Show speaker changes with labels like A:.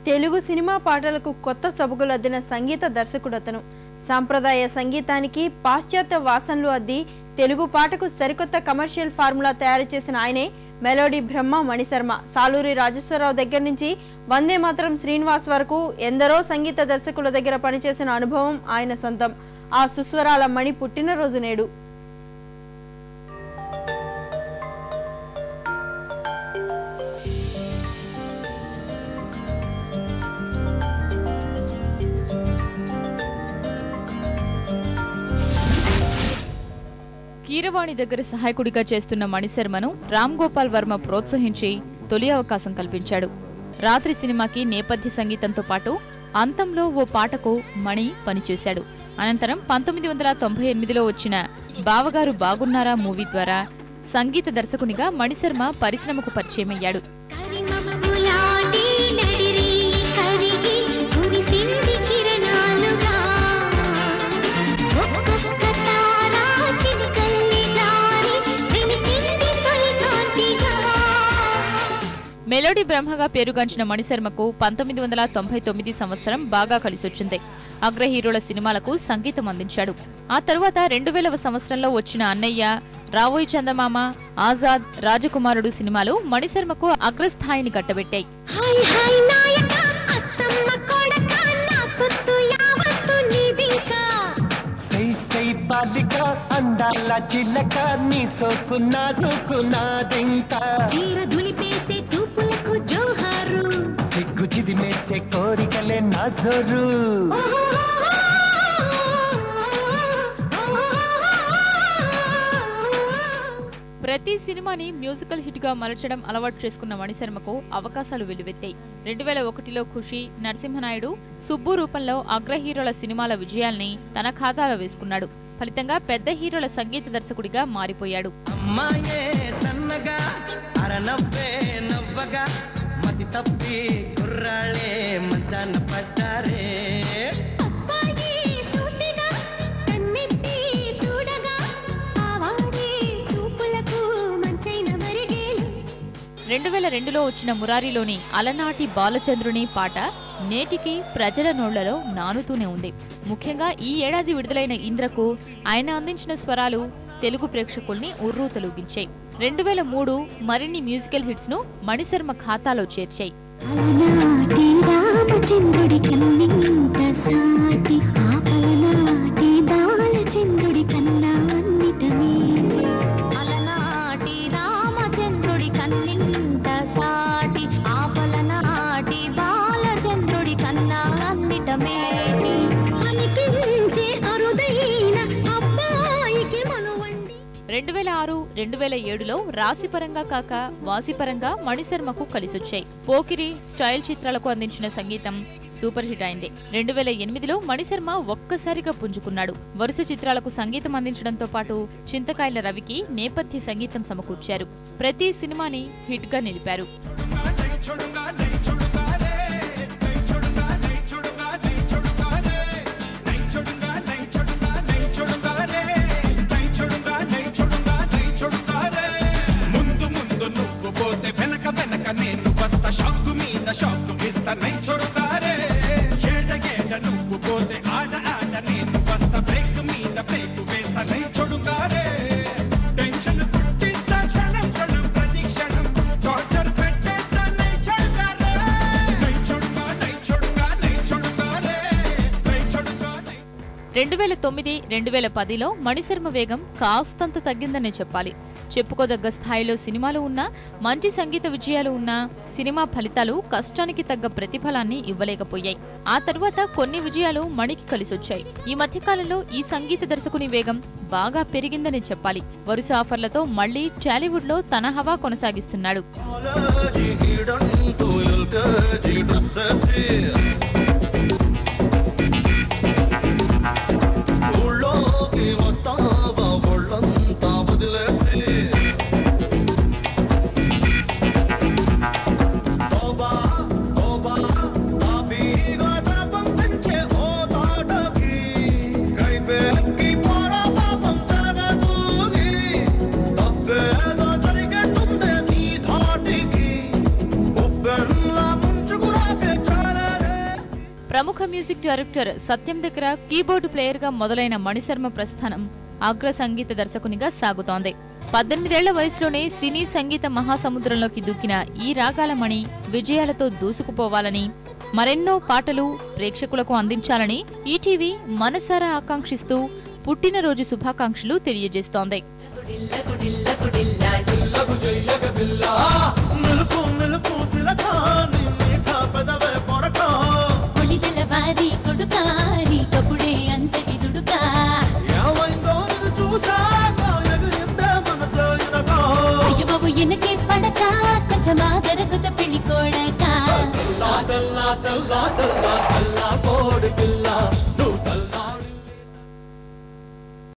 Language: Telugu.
A: తెలుగు సినిమా పాటలకు కొత్త సొబగులు అద్దిన సంగీత దర్శకుడు అతను సాంప్రదాయ సంగీతానికి పాశ్చాత్య వాసనలు అద్ది తెలుగు పాటకు సరికొత్త కమర్షియల్ ఫార్ములా తయారు చేసిన ఆయనే మెలోడీ బ్రహ్మ మణిశర్మ సాలూరి రాజేశ్వరరావు దగ్గర నుంచి వందే మాత్రం శ్రీనివాస్ వరకు ఎందరో సంగీత దర్శకుల దగ్గర పనిచేసిన అనుభవం ఆయన సొంతం ఆ సుస్వరాల మణి పుట్టినరోజు నేడు
B: కీరవాణి దగ్గర సహాయకుడిగా చేస్తున్న మణిశర్మను రామ్ గోపాల్ వర్మ ప్రోత్సహించి తొలి అవకాశం కల్పించాడు రాత్రి సినిమాకి నేపథ్య సంగీతంతో పాటు అంతంలో ఓ పాటకు మణి పనిచేశాడు అనంతరం పంతొమ్మిది వందల తొంభై ఎనిమిదిలో వచ్చిన బావగారు బాగున్నారా మూవీ ద్వారా సంగీత దర్శకునిగా మణిశర్మ పరిశ్రమకు పరిచయమయ్యాడు
C: కరిమబ్బులాటి నడిరి కరిగి కురిసింది కిరణాలుగా ఒక్కొక్క తారా చినుకల్లి జారి వెలిసింది తొలి కాంతిగా
B: మెలోడీ బ్రహ్మగా పేరుగాంచిన మణిశర్మకు పంతొమ్మిది వందల తొంభై తొమ్మిది సంవత్సరం బాగా కలిసొచ్చింది అగ్ర హీరోల సినిమాలకు సంగీతం అందించాడు ఆ తరువాత రెండు వేలవ సంవత్సరంలో వచ్చిన అన్నయ్య రావోయ్ చందమామ ఆజాద్ రాజకుమారుడు సినిమాలు మణిశర్మకు అగ్రస్థాయిని కట్టబెట్టాయి
C: హాయ్ హాయ్ నాయక అత్తమ్మ కొడక నా సొత్తు యావత్తు నీదింకా
D: సై సై బాలిక అందాల చిలక నీ సోకు నాజుకు నాదింకా
C: చీర దులిపేసే చూపులకు జోహారు
D: సిగ్గు చిదిమేసే కోరికలే నా జోరు
B: ప్రతి సినిమాని మ్యూజికల్ హిట్ గా మలచడం అలవాటు చేసుకున్న మణిశర్మకు అవకాశాలు వెల్లువెత్తాయి రెండు వేల ఒకటిలో ఖుషి నరసింహనాయుడు సుబ్బు రూపంలో అగ్ర హీరోల సినిమాల విజయాల్ని తన ఖాతాలో వేసుకున్నాడు ఫలితంగా పెద్ద హీరోల సంగీత దర్శకుడిగా మారిపోయాడు
D: అమ్మాయే సన్నగా అరనవ్వే నవ్వగా మతి తప్పి కుర్రాళ్ళే మంచాన పడ్డారే
C: అబ్బాయి సూటిగా కన్నెత్తి చూడగా ఆవాడే చూపులకు మంచైన మరిగేలు
B: రెండు వేల రెండులో వచ్చిన మురారిలోని అలనాటి బాలచంద్రుని పాట నేటికి ప్రజల నోళ్లలో నానుతూనే ఉంది ముఖ్యంగా ఈ ఏడాది విడుదలైన ఇంద్రకు ఆయన అందించిన స్వరాలు తెలుగు ప్రేక్షకుల్ని ఉర్రూతలూగించాయి రెండు వేల మూడు మరిన్ని మ్యూజికల్ హిట్స్ ను మణిశర్మ ఖాతాలో చేర్చాయి
C: అలనాటి రామచంద్రుడి కన్నింత సాటి ఆపలనాటి బాలచంద్రుడి కన్నా అన్నిట మేలే. అలనాటి రామచంద్రుడి కన్నింత సాటి ఆపలనాటి బాలచంద్రుడి కన్నా అన్నిట మేటి అనిపించే అరుదైన అబ్బాయికి మనువండి
B: రెండు వేల ఆరు రెండు వేల ఏడులో రాశిపరంగా కాక వాసిపరంగా మణిశర్మకు కలిసొచ్చాయి పోకిరి స్టైల్ చిత్రాలకు అందించిన సంగీతం సూపర్ హిట్ అయింది రెండు వేల ఎనిమిదిలో మణిశర్మ ఒక్కసారిగా పుంజుకున్నాడు వరుస చిత్రాలకు సంగీతం అందించడంతో పాటు చింతకాయల రవికి నేపథ్య సంగీతం సమకూర్చారు ప్రతి సినిమాని హిట్ గా నిలిపారు
E: ముందు ముందు నువ్వు పోతే వెనక వెనక నేను వస్తా షాకు మీద షాకు ఇస్తా నై చూడతారే ఏడ ఏడ నువ్వు పోతే ఆడ ఆడ నేను వస్తా బ్రేక్ మీద బ్రేక్ వేస్తా నై చూడతారే టెన్షన్ పుట్టిస్తా క్షణం క్షణం ప్రతి క్షణం టార్చర్ పెట్టేస్తా నై చూడతారే నై చూడగా నై చూడగా నై చూడతారే నై చూడగా నై
B: రెండు వేల తొమ్మిది రెండు వేల పదిలో మణిశర్మ వేగం కాస్తంత తగ్గిందనే చెప్పాలి చెప్పుకోదగ్గ స్థాయిలో సినిమాలు ఉన్నా మంచి సంగీత విజయాలు ఉన్నా సినిమా ఫలితాలు కష్టానికి తగ్గ ప్రతిఫలాన్ని ఇవ్వలేకపోయాయి ఆ తరువాత కొన్ని విజయాలు మణికి కలిసొచ్చాయి ఈ మధ్యకాలంలో ఈ సంగీత దర్శకుని వేగం బాగా పెరిగిందనే చెప్పాలి వరుస ఆఫర్లతో మళ్లీ టాలీవుడ్ లో తన హవా కొనసాగిస్తున్నాడు
E: కాలేజీ ఈడంటూ ఎల్కేజీ డ్రెస్సేసి ఊళ్ళోకి వస్తావా ఒళ్ళంతా వదిలేసి తోబా తోబా తాపీగా తాపం పెంచే ఓ తాటకి కైపెక్కి పోరా పాపం తాగతూగి తప్పేదో జరిగేట్టుందే నీ ధాటికి ఉప్పెన్లా ముంచుకురాకే చాల
B: ప్రముఖ మ్యూజిక్ డైరెక్టర్ సత్యం దగ్గర కీబోర్డు ప్లేయర్గా మొదలైన మణిశర్మ ప్రస్థానం అగ్ర సంగీత దర్శకునిగా సాగుతోంది పద్దెనిమిదేళ్ల వయసులోనే సినీ సంగీత మహాసముద్రంలోకి దూకిన ఈ రాగాల మణి విజయాలతో దూసుకుపోవాలని మరెన్నో పాటలు ప్రేక్షకులకు అందించాలని ఈటీవీ మనసారా ఆకాంక్షిస్తూ పుట్టినరోజు శుభాకాంక్షలు తెలియజేస్తోంది
E: నులుకు నులుకు సిలకాని మీఠా పెదవే పొరకా
C: కొడిదల వారి కొడుకారి కపుడే అంతటి దుడుకా
E: ఏమైందో నిన్ను చూసాక ఎగిరిందే మనసు ఇనకా
C: అయ్యబాబు ఎనకే పడక కొంచెం ఆదరకుత పెళ్లి కోడక
E: తెల్లా తెల్లా తెల్లా తెల్లా తెల్లా